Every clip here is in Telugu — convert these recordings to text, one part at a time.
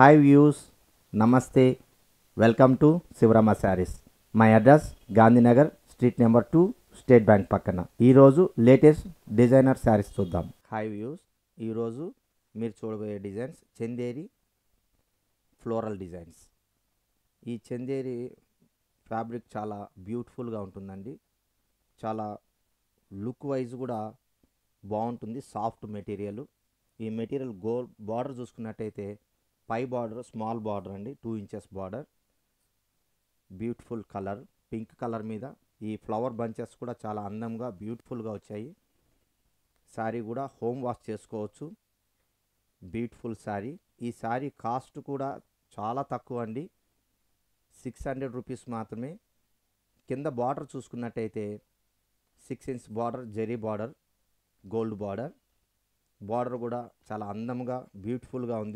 హాయ్ వ్యూస్ నమస్తే welcome to Sivarama sarees my address Gandhinagar street number two State Bank పక్కన ఈరోజు లేటెస్ట్ డిజైనర్ శారీస్ చూద్దాం హాయ్ వ్యూస్ ఈరోజు మీరు చూడబోయే డిజైన్స్ చందేరి ఫ్లోరల్ డిజైన్స్ ఈ చందేరి ఫ్యాబ్రిక్ చాలా బ్యూటిఫుల్గా ఉంటుందండి చాలా లుక్ వైజ్ కూడా బాగుంటుంది సాఫ్ట్ మెటీరియల్ ఈ మెటీరియల్ గోల్ బార్డర్ చూసుకున్నట్టయితే పై బార్డర్ స్మాల్ బార్డర్ అండి two inches border beautiful colour pink colour మీద ఈ ఫ్లవర్ బంచెస్ కూడా చాలా అందంగా బ్యూటిఫుల్గా వచ్చాయి శారీ కూడా హోమ్ వాష్ చేసుకోవచ్చు బ్యూటిఫుల్ శారీ ఈ శారీ కాస్ట్ కూడా చాలా తక్కువ అండి సిక్స్ హండ్రెడ్ రూపీస్ మాత్రమే కింద బార్డర్ చూసుకున్నట్టయితే six inch border zari border gold border border కూడా చాలా అందంగా బ్యూటిఫుల్గా ఉంది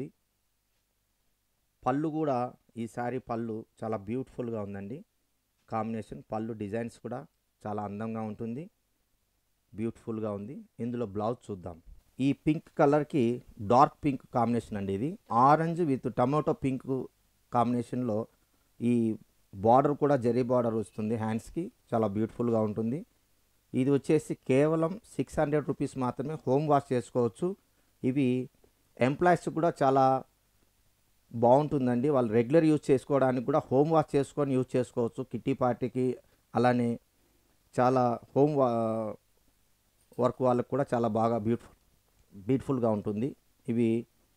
పళ్ళు కూడా ఈ శారీ పళ్ళు చాలా బ్యూటిఫుల్గా ఉందండి కాంబినేషన్ పళ్ళు డిజైన్స్ కూడా చాలా అందంగా ఉంటుంది బ్యూటిఫుల్గా ఉంది ఇందులో బ్లౌజ్ చూద్దాం ఈ పింక్ కలర్కి డార్క్ పింక్ కాంబినేషన్ అండి ఇది ఆరెంజ్ విత్ టమాటో పింక్ కాంబినేషన్లో ఈ బార్డర్ కూడా జరీ బార్డర్ వస్తుంది హ్యాండ్స్కి చాలా బ్యూటిఫుల్గా ఉంటుంది ఇది వచ్చేసి కేవలం సిక్స్ హండ్రెడ్ రూపీస్ మాత్రమే హోమ్ వాష్ చేసుకోవచ్చు ఇవి ఎంప్లాయీస్ కూడా చాలా బాగుంటుందండి వాళ్ళు రెగ్యులర్ యూజ్ చేసుకోవడానికి కూడా హోమ్ వాష్ చేసుకొని యూజ్ చేసుకోవచ్చు కిట్టి పార్టీకి అలానే చాలా హోమ్ వా వర్క్ వాళ్ళకి కూడా చాలా బాగా బ్యూటిఫుల్ బ్యూటిఫుల్గా ఉంటుంది ఇవి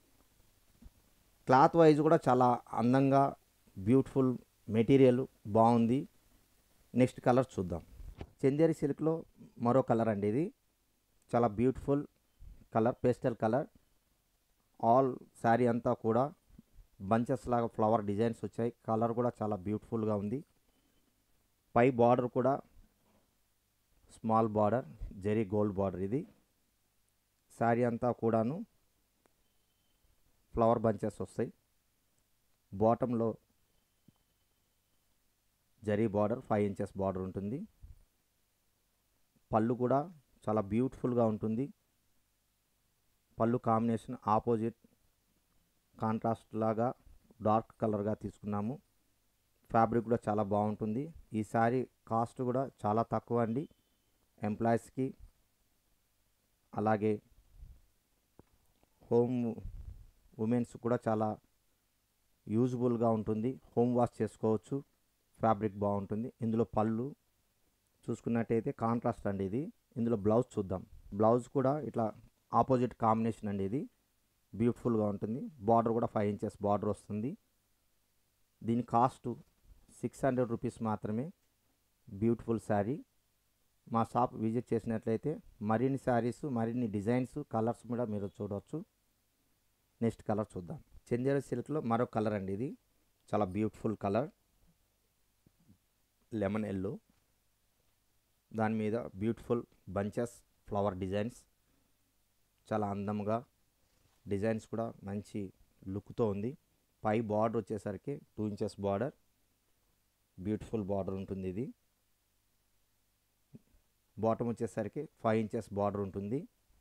క్లాత్ వైజ్ కూడా చాలా అందంగా బ్యూటిఫుల్ మెటీరియల్ బాగుంది నెక్స్ట్ కలర్ చూద్దాం చందేరి సిల్క్లో మరో కలర్ అండి ఇది చాలా beautiful colour pastel colour all sari అంతా కూడా బంచెస్ లాగా ఫ్లవర్ డిజైన్స్ వచ్చాయి కలర్ కూడా చాలా బ్యూటిఫుల్గా ఉంది పై బార్డర్ కూడా small border zari gold border ఇది శారీ అంతా కూడాను ఫ్లవర్ బంచెస్ వస్తాయి బాటంలో zari border five inches border ఉంటుంది పళ్ళు కూడా చాలా బ్యూటిఫుల్గా ఉంటుంది పళ్ళు కాంబినేషన్ ఆపోజిట్ కాంట్రాస్ట్ లాగా డార్క్ కలర్గా తీసుకున్నాము ఫ్యాబ్రిక్ కూడా చాలా బాగుంటుంది ఈ శారీ కాస్ట్ కూడా చాలా తక్కువ అండి ఎంప్లాయీస్కి అలాగే హోమ్ ఉమెన్స్ కూడా చాలా యూజ్ఫుల్గా ఉంటుంది హోమ్ వాష్ చేసుకోవచ్చు ఫ్యాబ్రిక్ బాగుంటుంది ఇందులో పళ్ళు చూసుకున్నట్టయితే కాంట్రాస్ట్ అండి ఇది ఇందులో బ్లౌజ్ చూద్దాం బ్లౌజ్ కూడా ఇట్లా ఆపోజిట్ కాంబినేషన్ అండి ఇది బ్యూటిఫుల్గా ఉంటుంది బార్డర్ కూడా ఫైవ్ ఇంచెస్ బార్డర్ వస్తుంది దీని కాస్ట్ సిక్స్ హండ్రెడ్ రూపీస్ మాత్రమే బ్యూటిఫుల్ శారీ మా షాప్ విజిట్ చేసినట్లయితే మరిన్ని శారీస్ మరిన్ని డిజైన్స్ కలర్స్ కూడా మీరు చూడవచ్చు నెక్స్ట్ కలర్ చూద్దాం చందేరి సిల్క్లో మరో కలర్ అండి ఇది చాలా బ్యూటిఫుల్ కలర్ లెమన్ ఎల్లో దాని మీద బ్యూటిఫుల్ బంచెస్ ఫ్లవర్ డిజైన్స్ చాలా అందంగా డిజైన్స్ కూడా మంచి లుక్తో ఉంది పై బార్డర్ వచ్చేసరికి two inches border beautiful border ఉంటుంది ఇది బాటమ్ వచ్చేసరికి ఫైవ్ ఇంచెస్ బార్డర్ ఉంటుంది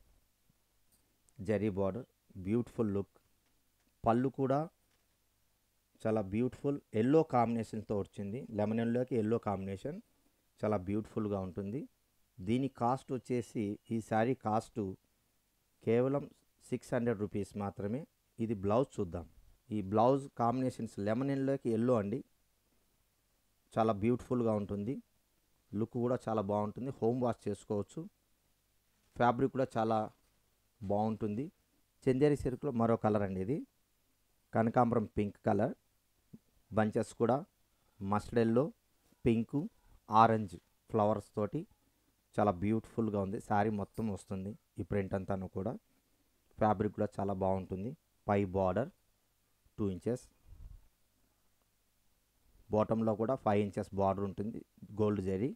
జరీ బార్డర్ బ్యూటిఫుల్ లుక్ పళ్ళు కూడా చాలా బ్యూటిఫుల్ ఎల్లో కాంబినేషన్తో వచ్చింది లెమన్ ఎల్లోకి ఎల్లో కాంబినేషన్ చాలా బ్యూటిఫుల్గా ఉంటుంది దీని కాస్ట్ వచ్చేసి ఈ శారీ కాస్ట్ కేవలం సిక్స్ హండ్రెడ్ రూపీస్ మాత్రమే ఇది బ్లౌజ్ చూద్దాం ఈ బ్లౌజ్ కాంబినేషన్స్ లెమన్ ఎల్లోకి ఎల్లో అండి చాలా బ్యూటిఫుల్గా ఉంటుంది లుక్ కూడా చాలా బాగుంటుంది హోమ్ వాష్ చేసుకోవచ్చు ఫ్యాబ్రిక్ కూడా చాలా బాగుంటుంది చందేరి సిల్క్లో మరో కలర్ అండి ఇది కనకాంబరం పింక్ కలర్ బంచెస్ కూడా mustard yellow pink orange flowers తోటి చాలా బ్యూటిఫుల్గా ఉంది శారీ మొత్తం వస్తుంది ఈ ప్రింట్ అంతాను కూడా ఫ్యాబ్రిక్ కూడా చాలా బాగుంటుంది పై బార్డర్ టూ ఇంచెస్ బాటంలో కూడా ఫైవ్ ఇంచెస్ బార్డర్ ఉంటుంది గోల్డ్ జరీ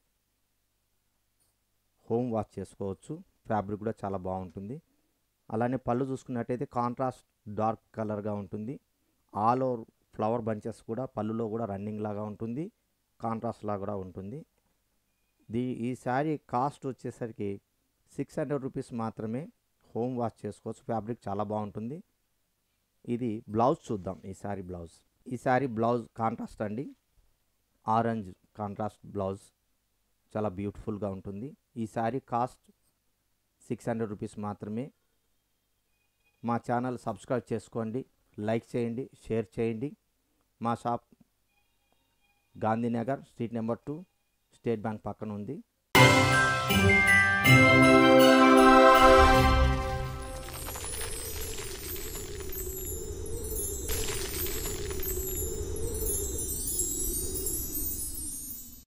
హోమ్ వాష్ చేసుకోవచ్చు ఫ్యాబ్రిక్ కూడా చాలా బాగుంటుంది అలానే పళ్ళు చూసుకున్నట్టయితే కాంట్రాస్ట్ డార్క్ కలర్గా ఉంటుంది ఆల్ ఓవర్ ఫ్లవర్ బంచెస్ కూడా పళ్ళులో కూడా రన్నింగ్ లాగా ఉంటుంది కాంట్రాస్ట్ లాగా కూడా ఉంటుంది దీ ఈ శారీ కాస్ట్ వచ్చేసరికి సిక్స్ హండ్రెడ్ రూపీస్ మాత్రమే హోమ్ వాష్ చేసుకోవచ్చు ఫ్యాబ్రిక్ చాలా బాగుంటుంది ఇది బ్లౌజ్ చూద్దాం ఈ శారీ బ్లౌజ్ ఈ శారీ బ్లౌజ్ కాంట్రాస్ట్ అండి ఆరెంజ్ కాంట్రాస్ట్ బ్లౌజ్ చాలా బ్యూటిఫుల్గా ఉంటుంది ఈ sari cost six hundred rupees మాత్రమే మా ఛానల్ సబ్స్క్రైబ్ చేసుకోండి లైక్ చేయండి షేర్ చేయండి మా shop Gandhinagar street number two State Bank పక్కన ఉంది